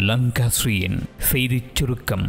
லங்காஸ்ரீயின் செய்திச் சுருக்கம்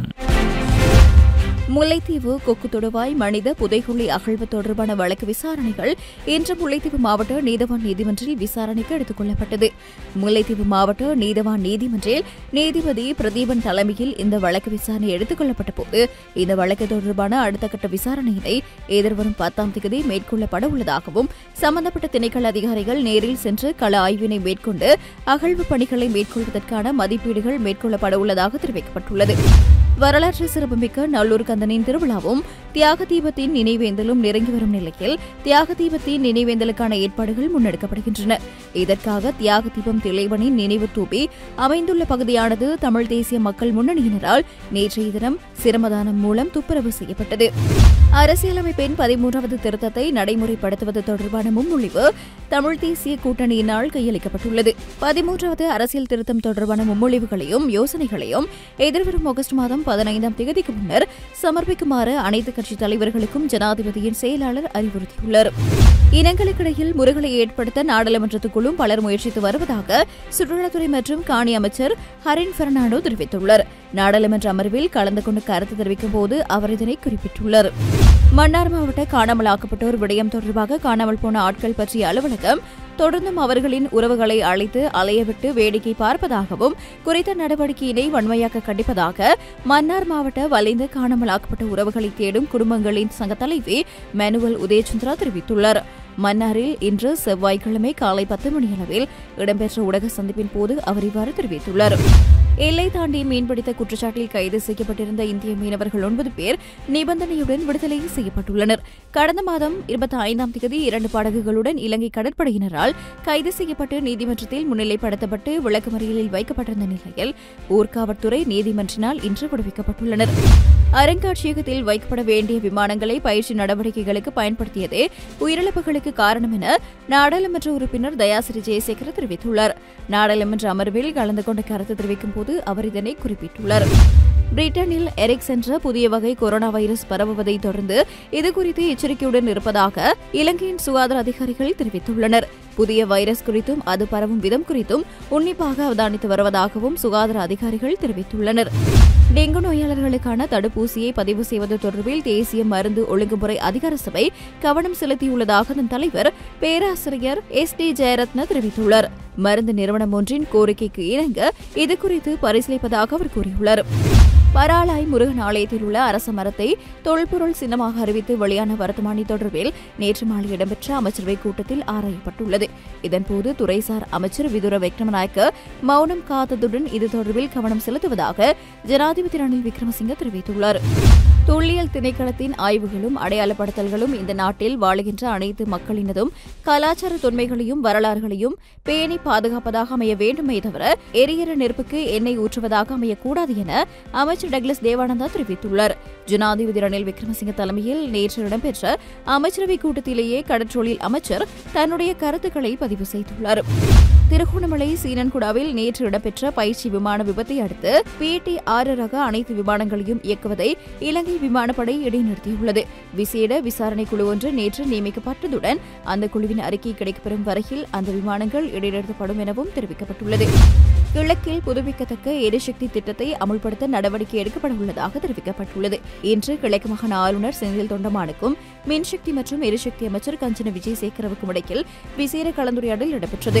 முல்லைத்தீவு கொக்கு தொடுவாய் மனித புதைகுழி அகழ்வு தொடர்பான வழக்கு விசாரணைகள் இன்று முல்லைத்தீவு மாவட்ட நீதவான் நீதிமன்றில் விசாரணைக்கு எடுத்துக் கொள்ளப்பட்டது முல்லைத்தீவு மாவட்ட நீதவான் நீதிமன்றில் நீதிபதி பிரதீபன் தலைமையில் இந்த வழக்கு விசாரணை எடுத்துக் கொள்ளப்பட்ட போது இந்த வழக்கு தொடர்பான அடுத்த கட்ட விசாரணையினை எதிர்வரும் பத்தாம் தேதி மேற்கொள்ளப்பட உள்ளதாகவும் சம்பந்தப்பட்ட திணைக்கள அதிகாரிகள் நேரில் சென்று கள ஆய்வினை மேற்கொண்டு அகழ்வு பணிகளை மேற்கொள்வதற்கான மதிப்பீடுகள் மேற்கொள்ளப்பட உள்ளதாக தெரிவிக்கப்பட்டுள்ளது வரலாற்று சிறப்புமிக்க நல்லூர் கந்தனின் திருவிழாவும் தியாக தீபத்தின் நினைவேந்தலும் நெருங்கி வரும் நிலையில் தியாக தீபத்தின் நினைவேந்தலுக்கான ஏற்பாடுகள் முன்னெடுக்கப்படுகின்றன இதற்காக தியாக தீபம் திளைவனின் நினைவு தூபி அமைந்துள்ள பகுதியானது தமிழ் தேசிய மக்கள் முன்னணியினரால் நேற்றைய தினம் சிரமதானம் மூலம் துப்புரவு செய்யப்பட்டது அரசியலமைப்பின் பதிமூன்றாவது திருத்தத்தை நடைமுறைப்படுத்துவது தொடர்பான முன்மொழிவு தமிழ் தேசிய கூட்டணியினால் கையளிக்கப்பட்டுள்ளது பதிமூன்றாவது அரசியல் திருத்தம் தொடர்பான முன்மொழிவுகளையும் யோசனைகளையும் எதிர்வரும் ஆகஸ்ட் மாதம் பதினைந்தாம் தேதிக்கு முன்னர் சமர்ப்பிக்குமாறு அனைத்து கட்சித் தலைவர்களுக்கும் ஜனாதிபதியின் செயலாளர் அறிவுறுத்தியுள்ளார் இனங்களுக்கிடையில் முறைகளை ஏற்படுத்த நாடாளுமன்றத்துக்குள்ளும் பலர் முயற்சித்து வருவதாக சுற்றுலாத்துறை மற்றும் காணி அமைச்சர் ஹரின் பெர்னாண்டோ தெரிவித்துள்ளார் நாடாளுமன்ற அமர்வில் கலந்து கொண்டு கருத்து தெரிவிக்கும் போது அவர் இதனை குறிப்பிட்டுள்ளார் மன்னார் மாவட்ட காணாமலாக்கப்பட்டோர் விடயம் தொடர்பாக காணாமல் போன ஆட்கள் பற்றிய அலுவலகம் தொடர்ந்தும் அவர்களின் உறவுகளை அழைத்து அலையவிட்டு வேடிக்கை பார்ப்பதாகவும் குறித்த நடவடிக்கையினை வன்மையாக கண்டிப்பதாக மன்னார் மாவட்ட வலிந்து காணாமலாக்கப்பட்ட உறவுகளை தேடும் குடும்பங்களின் சங்க தலைவி மேனுவல் உதயச்சந்திரா தெரிவித்துள்ளார் மன்னாரில் இன்று செவ்வாய்க்கிழமை காலை பத்து மணியளவில் இடம்பெற்ற ஊடக சந்திப்பின் போது அவர் இவ்வாறு தெரிவித்துள்ளார் எல்லை தாண்டி மீன்பிடித்த குற்றச்சாட்டில் கைது செய்யப்பட்டிருந்த இந்திய மீனவர்கள் ஒன்பது பேர் நிபந்தனையுடன் விடுதலை செய்யப்பட்டுள்ளனர் கடந்த மாதம் இருபத்தி ஐந்தாம் தேதி இரண்டு படகுகளுடன் இலங்கை கடற்படையினரால் கைது செய்யப்பட்டு நீதிமன்றத்தில் முன்னிலைப்படுத்தப்பட்டு விளக்குமறியலில் வைக்கப்பட்டிருந்த நிலையில் ஊர்காவற்துறை நீதிமன்றினால் இன்று விடுவிக்கப்பட்டுள்ளனர் அருங்காட்சியகத்தில் வைக்கப்பட வேண்டிய விமானங்களை பயிற்சி நடவடிக்கைகளுக்கு பயன்படுத்தியதே உயிரிழப்புகளுக்கு காரணம் என நாடாளுமன்ற உறுப்பினர் தயாசிரி ஜெயசேகர் தெரிவித்துள்ளார் நாடாளுமன்ற அமர்வில் கலந்து கொண்ட கருத்து தெரிவிக்கும் போது அவர் இதனை குறிப்பிட்டுள்ளார் பிரிட்டனில் எரிக்ஸ் என்ற புதிய வகை கொரோனா வைரஸ் பரவுவதை தொடர்ந்து இதுகுறித்து எச்சரிக்கையுடன் இருப்பதாக இலங்கையின் சுகாதார அதிகாரிகள் தெரிவித்துள்ளனர் புதிய வைரஸ் குறித்தும் அது பரவும் விதம் குறித்தும் உன்னிப்பாக அவதானித்து வருவதாகவும் சுகாதார அதிகாரிகள் தெரிவித்துள்ளனர் டெங்கு நோயாளர்களுக்கான தடுப்பூசியை பதிவு செய்வது தொடர்பில் தேசிய மருந்து ஒழுங்குமுறை அதிகார சபை கவனம் செலுத்தியுள்ளதாக அதன் தலைவர் பேராசிரியர் எஸ் டி ஜெயரத்ன தெரிவித்துள்ளார் மருந்து நிறுவனம் ஒன்றின் கோரிக்கைக்கு இணங்க இதுகுறித்து பரிசீலிப்பதாக அவர் கூறியுள்ளார் பராளாய் முருகன் ஆலயத்தில் உள்ள அரச மரத்தை தொல்பொருள் சின்னமாக அறிவித்து வெளியான வர்த்தமானி தொடர்பில் நேற்று மாலை இடம்பெற்ற அமைச்சரவை கூட்டத்தில் ஆராயப்பட்டுள்ளது இதன்போது துறைசார் அமைச்சர் விதுர விக்ரமநாயக்க மௌனம் காத்ததுடன் இது தொடர்பில் கவனம் செலுத்துவதாக ஜனாதிபதி ரணில் விக்ரமசிங்க தெரிவித்துள்ளார் தொல்லியல் திணைக்களத்தின் ஆய்வுகளும் அடையாளப்படுத்தல்களும் இந்த நாட்டில் வாழுகின்ற அனைத்து மக்களினதும் கலாச்சார தொன்மைகளையும் வரலாறுகளையும் பேணி பாதுகாப்பதாக அமைய வேண்டுமே தவிர எரியற நெருப்புக்கு எண்ணெய் ஊற்றுவதாக அமையக்கூடாது என அமைச்சர் டக்ளஸ் தேவானந்தா தெரிவித்துள்ளார் ஜனாதிபதி ரணில் விக்ரமசிங்க தலைமையில் நேற்று இடம்பெற்ற அமைச்சரவை கூட்டத்திலேயே கடற்றொழில் அமைச்சர் தன்னுடைய கருத்துக்களை பதிவு செய்துள்ளார் திருகோணமலை சீனன்குடாவில் நேற்று இடம்பெற்ற பயிற்சி விமான விபத்தை அடுத்து பிடி ஆறு ரக அனைத்து விமானங்களையும் இயக்குவதை இலங்கை விமானப்படை இடைநிறுத்தியுள்ளது விசேட விசாரணை குழு ஒன்று நேற்று நியமிக்கப்பட்டதுடன் அந்த குழுவின் அறிக்கை கிடைக்கப்பெறும் வரையில் அந்த விமானங்கள் இடைநிறுத்தப்படும் எனவும் தெரிவிக்கப்பட்டுள்ளது கிழக்கில் புதுப்பிக்கத்தக்க எரிசக்தி திட்டத்தை அமுல்படுத்த நடவடிக்கை எடுக்கப்பட உள்ளதாக தெரிவிக்கப்பட்டுள்ளது இன்று கிழக்கு மாகாண ஆளுநர் செந்தில் தொண்டமானுக்கும் மின்சக்தி மற்றும் எரிசக்தி அமைச்சர் கஞ்சன விஜயசேகரவுக்கும் இடையில் விசேட கலந்துரையாடல் இடம்பெற்றது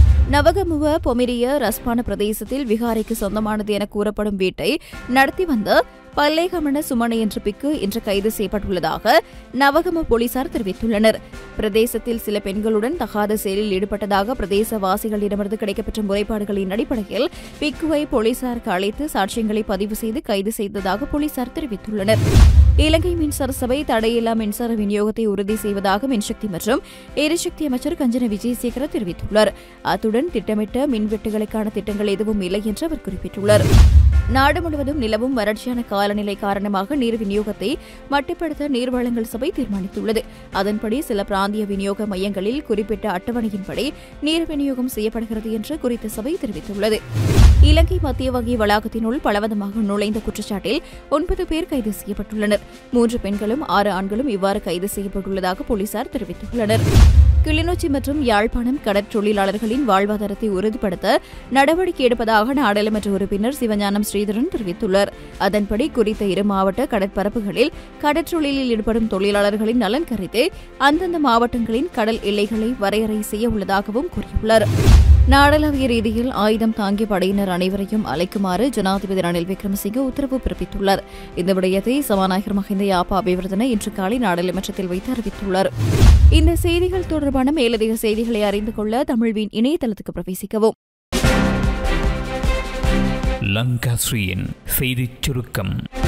நவகமுவ பொமிரிய ரஸ்பான பிரதேசத்தில் விகாரைக்கு சொந்தமானது என கூறப்படும் வீட்டை நடத்தி வந்த பல்லேகமண சுமண என்ற பிக்கு இன்று கைது செய்யப்பட்டுள்ளதாக நவகம போலீசார் தெரிவித்துள்ளனர் பிரதேசத்தில் சில பெண்களுடன் தகாத செயலில் ஈடுபட்டதாக பிரதேசவாசிகளிடமிருந்து கிடைக்கப்பெற்ற முறைப்பாடுகளின் அடிப்படையில் பிக்குவை போலீசாருக்கு அழைத்து சாட்சியங்களை பதிவு செய்து கைது செய்ததாக போலீசார் தெரிவித்துள்ளனர் இலங்கை மின்சார சபை தடையில்லா மின்சார விநியோகத்தை உறுதி செய்வதாக மின்சக்தி மற்றும் எரிசக்தி அமைச்சர் கஞ்சன விஜயசேகர தெரிவித்துள்ளார் அத்துடன் திட்டமிட்ட மின்வெட்டுகளுக்கான திட்டங்கள் எதுவும் இல்லை என்று அவர் குறிப்பிட்டுள்ளார் நாடு முழுவதும் நிலவும் வறட்சியான காலநிலை காரணமாக நீர் விநியோகத்தை மட்டுப்படுத்த நீர்வளங்கள் சபை தீர்மானித்துள்ளது அதன்படி சில பிராந்திய விநியோக மையங்களில் குறிப்பிட்ட அட்டவணையின்படி நீர் விநியோகம் செய்யப்படுகிறது என்று குறித்த சபை தெரிவித்துள்ளது இலங்கை மத்திய வங்கி வளாகத்தினுள் பலவந்தமாக நுழைந்த குற்றச்சாட்டில் ஒன்பது பேர் கைது செய்யப்பட்டுள்ளனர் மூன்று பெண்களும் ஆறு ஆண்களும் இவ்வாறு கைது செய்யப்பட்டுள்ளதாக போலீசார் தெரிவித்துள்ளனர் கிளிநொச்சி மற்றும் யாழ்ப்பாணம் கடற்றொழிலாளர்களின் வாழ்வாதாரத்தை உறுதிப்படுத்த நடவடிக்கை எடுப்பதாக நாடாளுமன்ற உறுப்பினர் சிவஞானம் ஸ்ரீதரன் தெரிவித்துள்ளார் அதன்படி குறித்த இரு மாவட்ட கடற்பரப்புகளில் கடற்றொழிலில் ஈடுபடும் தொழிலாளர்களின் நலன் கருதி அந்தந்த மாவட்டங்களின் கடல் எல்லைகளை வரையறை செய்ய உள்ளதாகவும் கூறியுள்ளார் நாடளாவிய ரீதியில் ஆயுதம் தாங்கிய படையினர் அனைவரையும் அழைக்குமாறு ஜனாதிபதி ரணில் விக்ரமசிங்கே உத்தரவு பிறப்பித்துள்ளார் இந்த விடயத்தை சபாநாயகர் மஹிந்த யாப்பா அபிவர்தன இன்று காலை நாடாளுமன்றத்தில் வைத்து அறிவித்துள்ளார் இந்த செய்திகள் தொடர்பான மேலதிக செய்திகளை அறிந்து கொள்ள தமிழ்வின் இணையதளத்துக்கு பிரவேசிக்கவும் லங்காஸ்ரீயின் செய்திச் சுருக்கம்